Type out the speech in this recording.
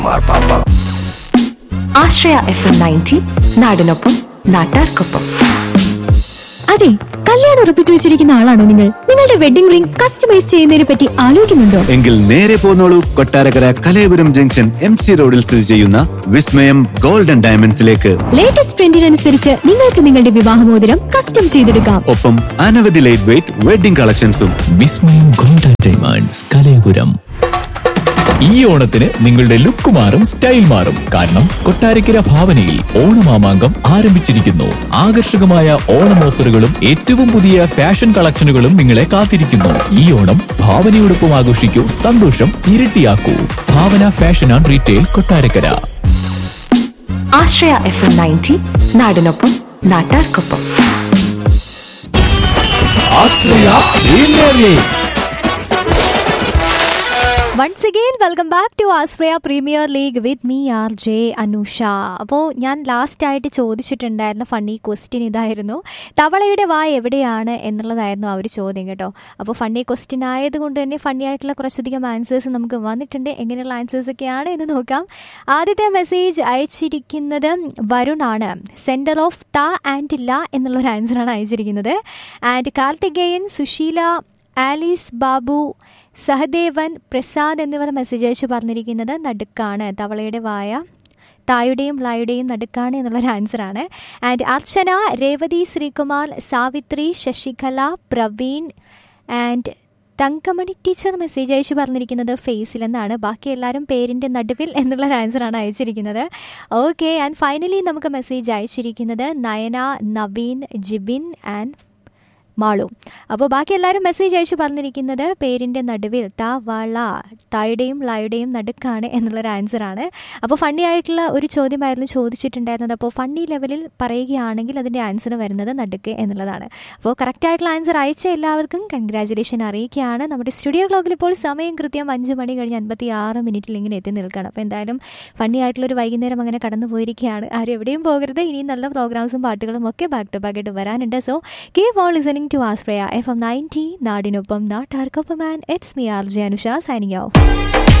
മാർപ്പാപ്പ ആശ്രയ F M ninety നാടിനൊപ്പം നാട്ടാർക്കൊപ്പം അതെ കല്യാണം ഉറപ്പിച്ചു വെച്ചിരിക്കുന്ന ആളാണോ നിങ്ങൾ നിങ്ങളുടെ വെഡിംഗ് റിംഗ് കസ്റ്റമൈസ് ചെയ്യുന്നതിനെ പറ്റി ആലോചിക്കുന്നുണ്ടോ എങ്കിൽ നേരെ പോന്നോളൂ Kottarakkara Kalayapuram junction M C റോഡിൽ സ്ഥിതി ചെയ്യുന്ന വിസ്മയം ഗോൾഡൻ ഡയമണ്ട്സിലേക്ക് ലേറ്റസ്റ്റ് ട്രെൻഡിനനുസരിച്ച് നിങ്ങൾക്ക് നിങ്ങളുടെ വിവാഹമോതിരം കസ്റ്റം ചെയ്തെടുക്കാം ഒപ്പം അനവധി ലൈറ്റ് വെയിറ്റ് വെഡിംഗ് കളക്ഷൻസും വിസ്മയം ഗോൾഡൻ ഡയമണ്ട്സ് കലയപുരം ഈ ഓണത്തിന് നിങ്ങളുടെ ലുക്ക് മാറും സ്റ്റൈൽ മാറും കാരണം കൊട്ടാരക്കര ഭാവനയിൽ ഓണമാമാങ്കം ആരംഭിച്ചിരിക്കുന്നു ആകർഷകമായ ഓണം ഓഫറുകളും ഏറ്റവും പുതിയ ഫാഷൻ കളക്ഷനുകളും നിങ്ങളെ കാത്തിരിക്കുന്നു ഈ ഓണം ഭാവനയോടൊപ്പം ആഘോഷിക്കൂ സന്തോഷം ഇരട്ടിയാക്കൂ Bhavana fashion and retail Kottarakkara Ashraya F M ninety നാടിനൊപ്പം നാട്ടാർക്കൊപ്പം once again welcome back to Australia premier league with me R J Anusha അപ്പോൾ ഞാൻ ലാസ്റ്റ് ആയിട്ട് ചോദിച്ചിട്ടുണ്ടായിരുന്ന ഫണ്ണി ക്വസ്റ്റ്യൻ ഇതായിരുന്നു തവളയുടെ വായ എവിടെയാണ് എന്നുള്ളതായിരുന്നു ആ ഒരു ചോദ്യം കേട്ടോ അപ്പോൾ ഫണ്ണി ക്വസ്റ്റ്യൻ ആയതുകൊണ്ട് തന്നെ ഫണ്ണി ആയിട്ടുള്ള കുറച്ചധികം ആൻസേഴ്സ് നമുക്ക് വന്നിട്ടുണ്ട് എങ്ങനെയുള്ള ആൻസേഴ്സ് ഒക്കെയാണ് എന്ന് നോക്കാം ആദ്യത്തെ മെസ്സേജ് അയച്ചിരിക്കുന്നത് വരുണാണ് സെൻറ്റർ ഓഫ് ത ആൻഡ് ല എന്നുള്ളൊരു ആൻസറാണ് അയച്ചിരിക്കുന്നത് ആൻഡ് കാർത്തികേയൻ സുശീല ആലീസ് ബാബു സഹദേവൻ പ്രസാദ് എന്നിവർ മെസ്സേജ് അയച്ചു പറഞ്ഞിരിക്കുന്നത് നടുക്കാണ് തവളയുടെ വായ തായുടെയും ലായുടെയും നടുക്കാണ് എന്നുള്ളൊരു ആൻസറാണ് and Archana Revathi Sreekumar Savithri Sasikala Praveen and Thankamani teacher message അയച്ചു പറഞ്ഞിരിക്കുന്നത് ഫേസിൽ എന്നാണ് ബാക്കി എല്ലാവരും പേരിൻ്റെ നടുവിൽ എന്നുള്ള ആൻസറാണ് അയച്ചിരിക്കുന്നത് ഓക്കെ ആൻഡ് ഫൈനലി നമുക്ക് മെസ്സേജ് അയച്ചിരിക്കുന്നത് നയന നവീൻ ജിബിൻ ആൻഡ് മാളു അപ്പോൾ ബാക്കി എല്ലാവരും മെസ്സേജ് അയച്ചു പറഞ്ഞിരിക്കുന്നത് പേരിൻ്റെ നടുവിൽ ത വള തായുടെയും ലായുടെയും നടുക്കാണ് എന്നുള്ളൊരു ആൻസറാണ് അപ്പോൾ ഫണ്ണി ആയിട്ടുള്ള ഒരു ചോദ്യമായിരുന്നു ചോദിച്ചിട്ടുണ്ടായിരുന്നത് അപ്പോൾ ഫണ്ണി ലെവലിൽ പറയുകയാണെങ്കിൽ അതിൻ്റെ ആൻസർ വരുന്നത് നടുക്ക് എന്നുള്ളതാണ് അപ്പോൾ കറക്റ്റ് ആയിട്ടുള്ള ആൻസർ അയച്ച എല്ലാവർക്കും കൺഗ്രാചുലേഷൻ അറിയിക്കുകയാണ് നമ്മുടെ സ്റ്റുഡിയോ ക്ലോക്കിൽ ഇപ്പോൾ സമയം കൃത്യം അഞ്ച് മണി കഴിഞ്ഞ് അൻപത്തി ആറ് മിനിറ്റിൽ ഇങ്ങനെ എത്തി നിൽക്കുകയാണ് അപ്പോൾ എന്തായാലും ഫണ്ണി ആയിട്ടുള്ളൊരു വൈകുന്നേരം അങ്ങനെ കടന്നു പോയിരിക്കുകയാണ് ആരും എവിടെയും പോകരുത് ഇനിയും നല്ല പ്രോഗ്രാംസും പാട്ടുകളും ഒക്കെ ബാക്ക് ടു ബാക്ക് ആയിട്ട് വരാനുണ്ട് so keep on listening to Ashraya F M ninety നാടിനൊപ്പം നാട്ടാർക്കൊപ്പം and it's me R J Anusha signing of